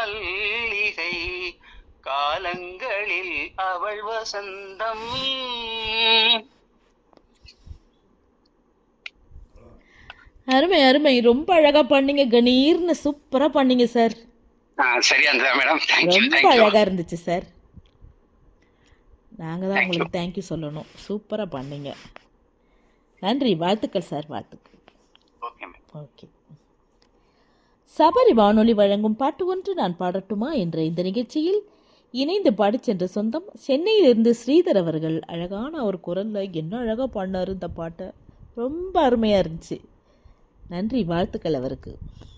மல்லிகை காலங்களில் அவள் வசந்தம் அருமை அருமை ரொம்ப அழகா பண்ணீங்க கணீர்னு சூப்பரா பண்ணீங்க சார் ஆ, சரியா இருந்ததா மேடம் தேங்க்யூ ரொம்ப தேங்க்யூ அழகா இருந்துச்சு சார் நாங்க தான் உங்களுக்கு தேங்க்யூ சொல்லணும் சூப்பரா பண்ணீங்க நன்றி வாழ்த்துக்கள் சார் வாழ்த்துக்கள் ஓகே மேம் ஓகே சபரி வானொலி வழங்கும் பாட்டு ஒன்று நான் பாடட்டுமா என்ற இந்த நிகழ்ச்சியில் இணைந்து பாடிச் சென்ற சொந்தம் சென்னையிலிருந்து ஸ்ரீதர் அவர்கள் அழகான ஒரு குரல்ல என்ன அழகா பாடினாரு இந்த பாட்டை ரொம்ப அருமையா இருந்துச்சு நன்றி வாழ்த்துக்கள் அவருக்கு